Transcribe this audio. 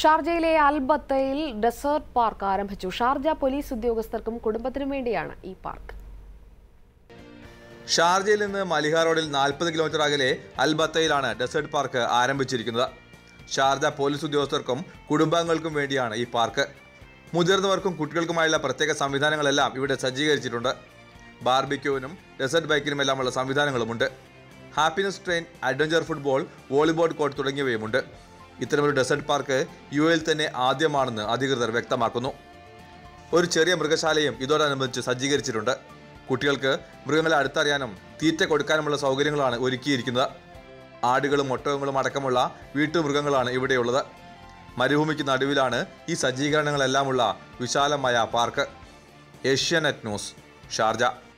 ഷാർജയിലെ അൽബത്തയിൽ desert park ആരംഭിച്ചു ഷാർജ പോലീസ് ഉദ്യോഗസ്ഥർക്കും കുടുംബത്തിനും വേണ്ടിയാണ് ഈ പാർക്ക് ഷാർജയിൽ നിന്ന് മലിഹ റോഡിൽ നാൽപ്പത് കിലോമീറ്റർ അകലെ അൽബത്തയിലാണ് ഡെസേർട്ട് പാർക്ക് ആരംഭിച്ചിരിക്കുന്നത് ഷാർജ പോലീസ് ഉദ്യോഗസ്ഥർക്കും കുടുംബാംഗങ്ങൾക്കും വേണ്ടിയാണ് ഈ പാർക്ക് മുതിർന്നവർക്കും കുട്ടികൾക്കുമായുള്ള പ്രത്യേക സംവിധാനങ്ങളെല്ലാം ഇവിടെ സജ്ജീകരിച്ചിട്ടുണ്ട് ബാർബിക്യൂവിനും ഡെസേർട്ട് ബൈക്കിനുമെല്ലാമുള്ള സംവിധാനങ്ങളുമുണ്ട് happiness train adventure football volleyball court തുടങ്ങിയവയുമുണ്ട് ഇത്തരമൊരു ഡെസേർട്ട് പാർക്ക് യു എയിൽ തന്നെ ആദ്യമാണെന്ന് അധികൃതർ വ്യക്തമാക്കുന്നു ഒരു ചെറിയ മൃഗശാലയും ഇതോടനുബന്ധിച്ച് സജ്ജീകരിച്ചിട്ടുണ്ട് കുട്ടികൾക്ക് മൃഗങ്ങളെ അടുത്തറിയാനും തീറ്റ കൊടുക്കാനുമുള്ള സൗകര്യങ്ങളാണ് ഒരുക്കിയിരിക്കുന്നത് ആടുകളും ഒട്ടകങ്ങളും അടക്കമുള്ള വീട്ടുമൃഗങ്ങളാണ് ഇവിടെയുള്ളത് മരുഭൂമിക്ക് നടുവിലാണ് ഈ സജ്ജീകരണങ്ങളെല്ലാമുള്ള വിശാലമായ പാർക്ക് ഏഷ്യാനെറ്റ് ന്യൂസ് ഷാർജ